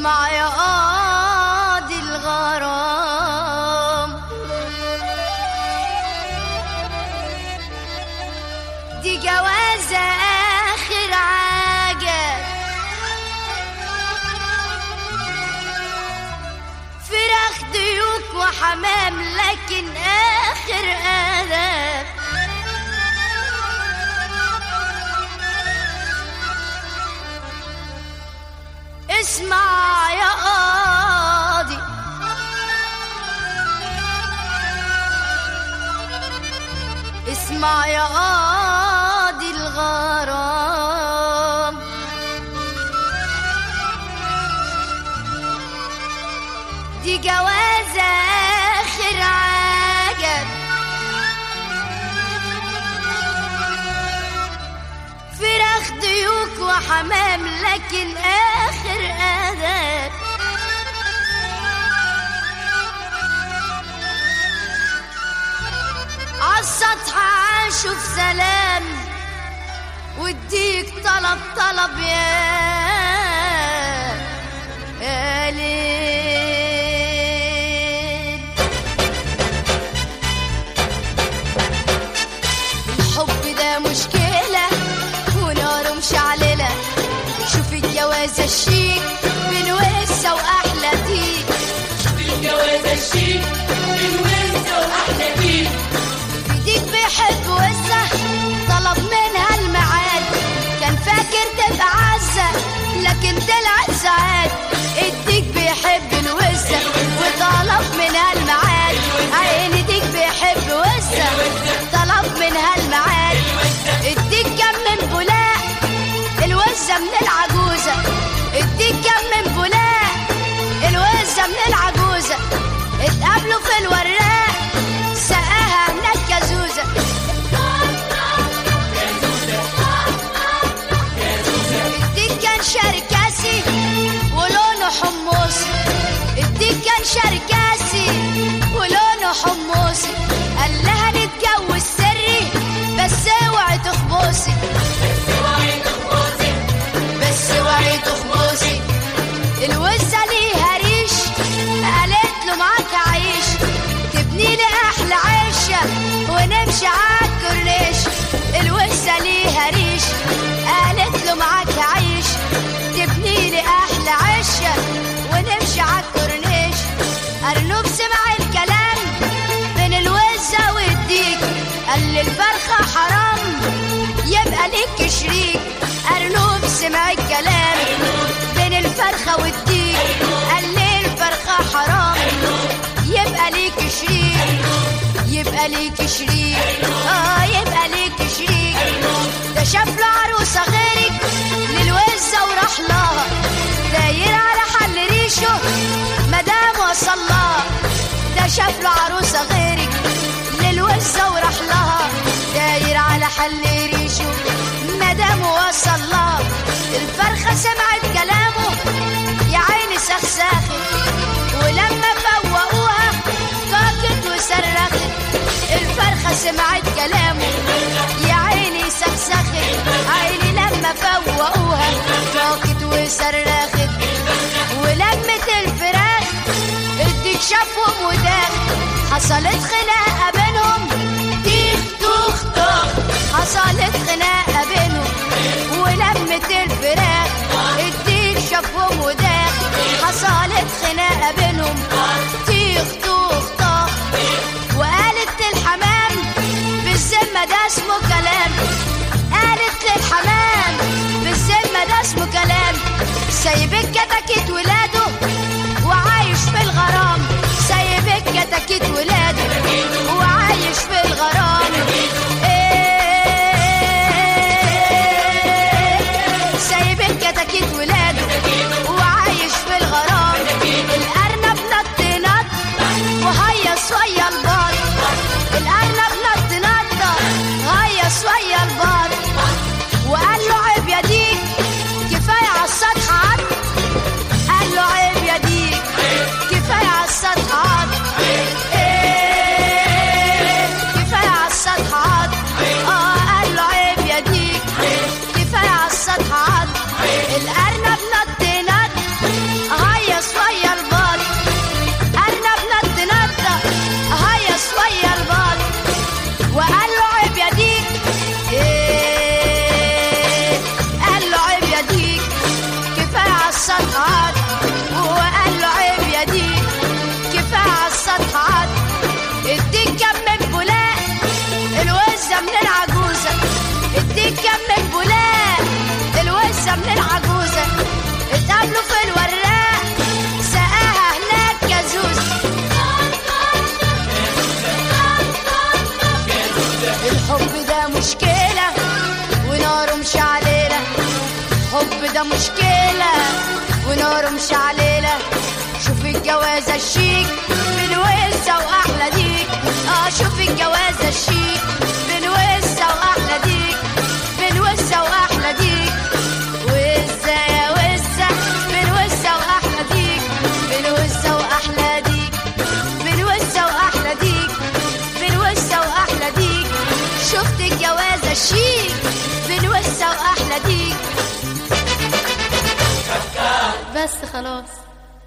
اسمع يا قاضي الغرام دي جوازة آخر عجب فراخ ديوك وحمام لكن آخر أدب اسمع يا قاضي اسمع يا قاضي الغرام دي جوازة آخر عجب فراخ ديوك وحمام لكن آخر أدب عالسطح عاشوا في سلام واديك طلب طلب يا يا ليل الحب ده مشكلة وناره مشعللة شوف الجوازة الشيك بين وسة وأحلى ديك الجوازة الشيك الوسة وأحلى بيك ديك بيحب وسة طلب منها الميعاد كان فاكر تبقى عزة لكن طلعت سعاد الديك بيحب الوسة وطلب منها الميعاد عيني ديك بيحب وسة طلب منها الميعاد الديك كان من بولاق الوزة من العجوزة الديك كان من بولاق الوزة من العجوزة اتقابلوا في الوراق سقاها هناك كزوزة الديك كان شركاسي ولونه حمصي الديك كان شركاسي ولونه حمصي قال لها نتجوز سري بس اوعي تخبصي اوعي تخبطي بس اوعي تخبصي الوزة ليها ريش قالت له معاك عيش تبني لي احلى عيشة ونمشي عالكورنيش الوزة ليها ريش قالت له معاك عيش تبني لي احلى عيشة ونمشي عالكورنيش ارنوب سمع الكلام بين الوزة والديك قال لي الفرخة حرام يبقى ليك شريك أرنوب سمع الكلام بين الفرخة والديك قال لي الفرخة حرام يبقى ليك شريك يبقى ليك شريك اه يبقى ليك شريك ده شاف له عروسة غيرك للوزة وراح لها داير على حل ريشه مدام وصل لها ده شاف له عروسة غيرك للوزة وراح لها داير على حل ريشه مدام وصل لها الفرخة سمعت كلامه يا عيني سخساخت ولما فوقوها فاقت وصرخت الفرخة سمعت كلامه يا عيني سخسخت عيني لما فوقوها فاقت وصرخت ولمت الفراخ الديك شافهم وداخ حصلت خناقة بينهم تيخ توخ طخ حصلت خناقة بينهم ولمت الفراخ الديك شافهم وداخ حصلت خناقة بينهم تيخ توخ طخ وقالت للحمام بالذمة ده اسمه كلام قالت للحمام بالذمة ده اسمه كلام سايبك كتكت ولاده وعايش في الغرام سايبك كتكت ولاده وعايش في الغرام إيه سايبك كتكت ولاده وعايش في الغرام الأرنب نط نط وهيص ويا البط الأرنب نط نط هيص ويا البط وقال له عيب يا ديك كفاية على السطح عط قال له كده مشكلة ونار مش عليلة شوف الجوازة الشيك بنوسة وأحلى ديك اه شوف الجوازة الشيك بنوسة وأحلى ديك بنوسة وأحلى ديك وزة يا وزة بنوسة وأحلى ديك بنوسة وأحلى ديك بنوسة وأحلى ديك بنوسة وأحلى ديك شفت الجوازة الشيك بنوسة وأحلى ديك بس خلاص